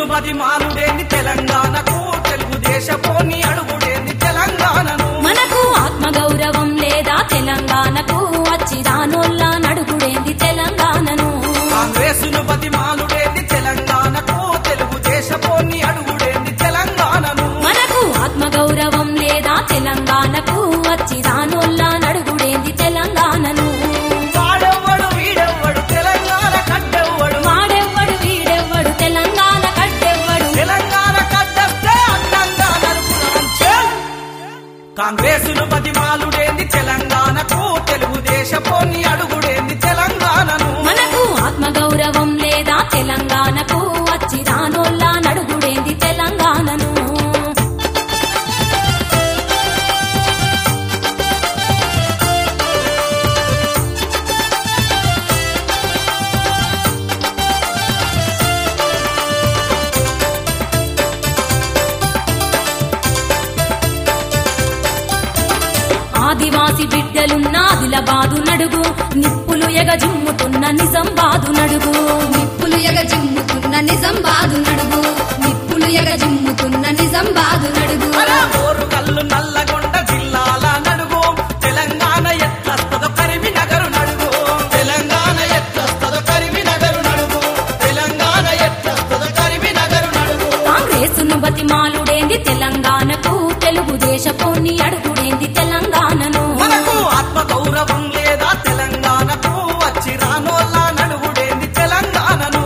కాంగ్రెసును బదిమాలుడేంది తెలంగాణకు తెలుగుదేశపోని అడుగుడేంది తెలంగాణను మనకు ఆత్మగౌరవం లేదా తెలంగాణకు వచ్చి రానోళ్ళ నడుగుడేంది తెలంగాణను కాంగ్రెసును బదిమాలుడేంది తెలంగాణకు తెలుగుదేశపోని అడుగుడేంది తెలంగాణను మనకు ఆత్మగౌరవం లేదా తెలంగాణకు వచ్చి రానోళ్ళ నడుగుడేంది తెలంగాణను వాడెవ్వడు వీడెవ్వడు తెలంగాణ కడ్డెవ్వడు వాడెవ్వడు వీడెవ్వడు తెలంగాణ కట్టెవ్వడు తెలంగాణ కడ్డస్తే అందంగా నరుకుదాం చెల్. కాంగ్రెసును బదిమాలుడేంది తెలంగాణకు తెలుగుదేశపోని అడుగుడేంది తెలంగాణను మనకు ఆత్మగౌరవం లేదా తెలంగాణకు వచ్చి రానోళ్ళ నడుగుడేంది తెలంగాణను ఆదివాసి బిడ్డలున్న ఆదిలబాదు నడుగు నిప్పులు ఎగజిమ్ముతున్న నిజంబాదు నడుగు నిప్పులు ఎగ జిమ్ముతున్న నిజం బాదు నడుగు నిప్పులు ఎగ జిమ్ముతున్న నిజం బాదు నడుగు అలా ఓరుగల్లు నల్లగొండ జిల్లాల నడుగు తెలంగాణ ఎట్లస్తదో కరిమి నగరు నడుగు తెలంగాణ ఎట్లస్తదో కరిమి నగరు నడుగు తెలంగాణ ఎట్లస్తదో కరిమి నగరు నడుగు కాంగ్రెసును బతిమాలుడేంది తెలంగాణకు తెలుగుదేశపోని అడుగుడేంది తెలంగాణను మనకు ఆత్మ గౌరవం లేదా తెలంగాణకు వచ్చి రానోళ్ళ నడుగుడేంది తెలంగాణను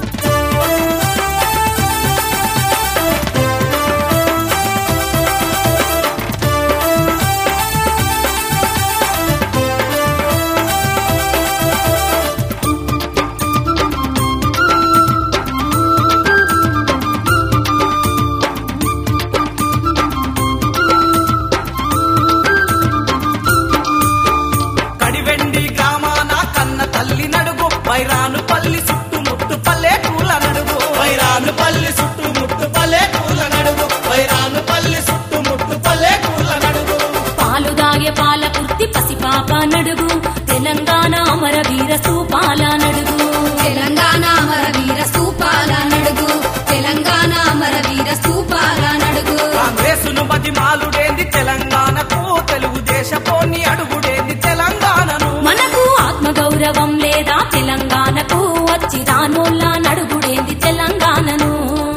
కడివెండి గ్రామాన కన్న తల్లి నడుగు వైరాను పల్లి చుట్టుముట్టు పల్లె పూల నడుగు వైరాను పల్లి చుట్టుముట్టు పల్లె పూల నడుగు వైరాను పల్లి చుట్టుముట్టు పల్లె పూల నడుగు పాలు దాగే పాల కుర్తి పసిపాప నడుగు తెలంగాణ అమరవీర స్థూపాల నడుగు తెలంగాణ అమర వీర స్తూపాల నడుగు తెలంగాణ అమర వీర స్తూపాల నడుగు కాంగ్రెసును బతిమాలుడేంది తెలంగాణకు తెలుగుదేశపోని అడుగుడేంది తెలంగాణను మనకు ఆత్మగౌరవం లేదా తెలంగాణకు వచ్చి రానోళ్ళ నడుగుడేంది తెలంగాణను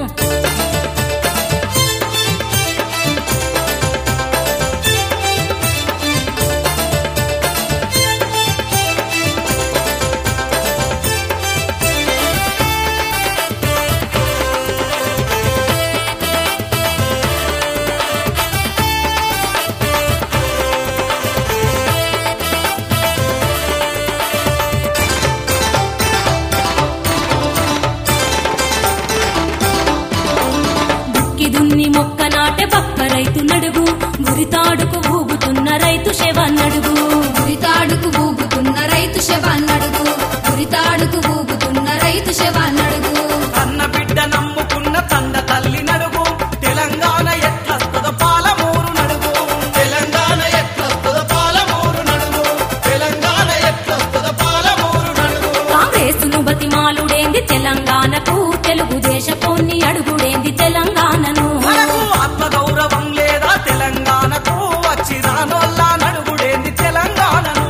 దుక్కి దున్ని మొక్క నాటె పక్క రైతు నడుగు గురితాడుకు ఊగుతున్న రైతు శవ నడుగు ఉరితాడుకు ఊగుతున్న రైతు శవ నడుగు ఉరితాడుకు ఊగుతున్న రైతు శవ నడుగు కన్న బిడ్డ నమ్ముకున్న తండ తల్లి నడుగు తెలంగాణ ఎట్లస్తదో పాలమూరు నడుగు తెలంగాణ ఎట్లస్తదో పాలమూరు నడుగు తెలంగాణ ఎట్లస్తదో పాలమూరు నడుగు కాంగ్రెసును బతిమాలుడేంది తెలంగాణకు తెలుగుదేశపోని అడుగుడేంది తెలంగాణను మనకు ఆత్మ గౌరవం లేదా తెలంగాణకు వచ్చి రానోళ్ళ నడుగుడేంది తెలంగాణను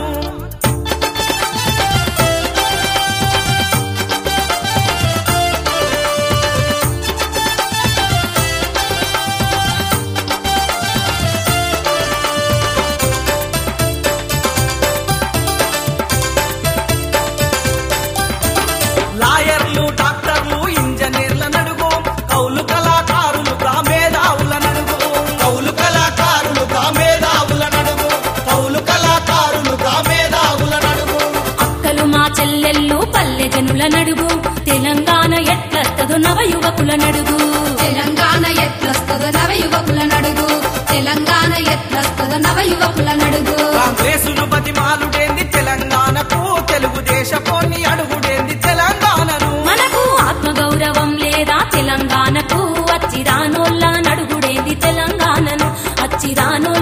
లాయర్లు డాక్టర్లు ఇంజనీర్ల నడుగు కౌలు కళాకారులుగా మేధావుల నడుగు కౌలు కళాకారులుగా మేధావుల నడుగు కౌలు కళాకారులుగా మేధావుల నడుగు అక్కలు మా చెల్లెళ్ళు పల్లె జనుల నడుగు తెలంగాణ ఎట్లస్తదో నవ యువకుల నడుగు తెలంగాణ ఎట్లొస్తుందో నవ యువకుల నడుగు తెలంగాణ ఎట్లొస్తుందో నవ యువకుల నడుగు కాంగ్రెసును బతిమాలుడేంది తెలంగాణకు తెలుగుదేశపోని అడుగుడేంది తెలంగాణను మనకు ఆత్మగౌరవం లేదా తెలంగాణకు వచ్చి రానోళ్ళ నడుగుడేంది తెలంగాణను అచ్చి రానోళ్ళ